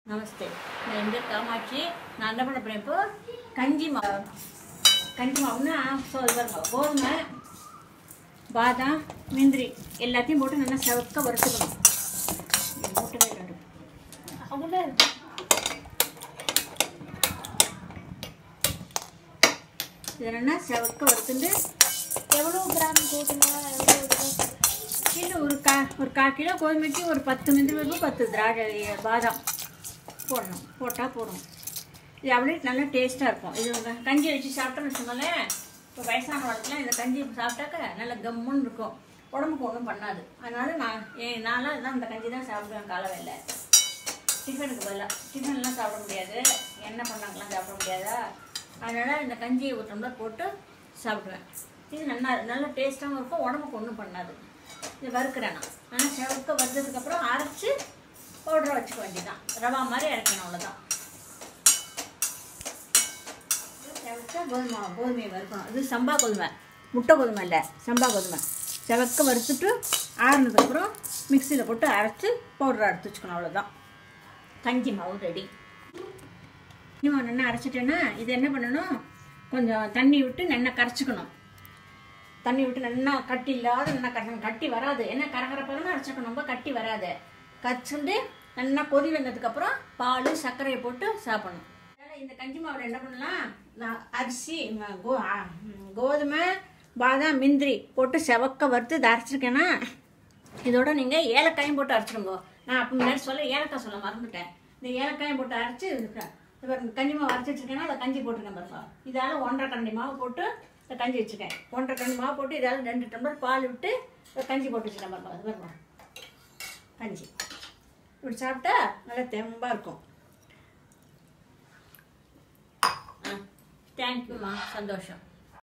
நமஸ்தே நான் எந்த காமாட்சி நான் என்ன பண்ண போறேன் இப்போ கஞ்சி மாவு கஞ்சி மாவுன்னா சொல் பாருங்க கோதுமை பாதாம் முந்திரி எல்லாத்தையும் போட்டு நல்லா செவக்க வறுத்துக்கணும் இது போட்டவே ரெண்டு அவ்வளோ இதை நல்லா செவக்க வறுத்துட்டு எவ்வளோ கிராம் கோதுமை எவ்வளோ கிராம் கிலோ ஒரு கா ஒரு கால் கிலோ கோதுமைக்கு ஒரு பத்து முந்திரி பருப்பு பத்து திராட்சை பாதாம் போடணும் போட்டால் போதும் இது அப்படியே நல்லா டேஸ்ட்டாக இருக்கும் இது உங்க கஞ்சி வச்சு சாப்பிட்டோம்னு வச்சுக்கோங்களேன் இப்போ வயசானவங்களுக்குலாம் இந்த கஞ்சி சாப்பிட்டாக்க நல்லா கம்முன்னு இருக்கும் உடம்புக்கு ஒன்றும் பண்ணாது அதனால நான் ஏன் நான்லாம் இதான் இந்த கஞ்சி தான் சாப்பிடுவேன் காலை வேலை டிஃபனுக்கு பதிலாக டிஃபன்லாம் சாப்பிட முடியாது என்ன பண்ணாங்கலாம் சாப்பிட முடியாதா அதனால் இந்த கஞ்சியை ஒரு டம்ளர் போட்டு சாப்பிடுவேன் இது நல்லா நல்ல டேஸ்ட்டாகவும் இருக்கும் உடம்புக்கு ஒன்றும் பண்ணாது இது வறுக்கிறேன் நான் ஆனால் செவக்க வறுத்ததுக்கப்புறம் அரைச்சி பவுடரை வச்சுக்க வேண்டியதான் ரவா மாதிரி இறக்கணும் அவ்வளோதான் செவக்க கோதுமை கோதுமையை வறுக்கணும் இது சம்பா கோதுமை முட்டை கோதுமை இல்லை சம்பா கோதுமை செவக்க வறுத்துட்டு ஆறுனதுக்கப்புறம் மிக்சியில் போட்டு அரைச்சி பவுடரை எடுத்து வச்சுக்கணும் அவ்வளோதான் கஞ்சி மாவு ரெடி இன்னும் நல்லா அரைச்சிட்டேன்னா இது என்ன பண்ணணும் கொஞ்சம் தண்ணி விட்டு நல்லா கரைச்சிக்கணும் தண்ணி விட்டு நல்லா கட்டி இல்லாத நல்லா கரைக்கணும் கட்டி வராது ஏன்னா கரகரப்பாக அரைச்சிக்கணும் ரொம்ப கட்டி வராது கரைச்சிட்டு நல்லா கொதி வந்ததுக்கப்புறம் பால் சர்க்கரையை போட்டு சாப்பிடணும் அதனால இந்த கஞ்சி மாவில் என்ன பண்ணலாம் நான் அரிசி ம, கோ ஆ, ம், கோதுமை பாதாம் முந்திரி போட்டு செவக்க வறுத்து இதை அரைச்சிருக்கேன்னா இதோட நீங்கள் ஏலக்காயும் போட்டு அரைச்சிடுங்க நான் அப்போ முன்னாடி சொல்ல ஏலக்காய் சொல்ல மறந்துட்டேன் இந்த ஏலக்காயும் போட்டு அரைச்சி இது பாருங்க, கஞ்சி மாவு அரைச்சி வச்சிருக்கேன்னா அதை கஞ்சி போட்டிருக்கேன் பாருங்க இதால் ஒன்றரை கரண்டி மாவு போட்டு இந்த கஞ்சி வச்சுருக்கேன் ஒன்றரை கரண்டி மாவு போட்டு இதால் ரெண்டு டம்ளர் பால் விட்டு இந்த கஞ்சி போட்டு வச்சுருக்கேன் பாருங்க அது பாருங்க கஞ்சி இப்படி சாப்பிட்டா நல்லா தெம்பாக இருக்கும் ஆ தேங்க்யூம்மா சந்தோஷம்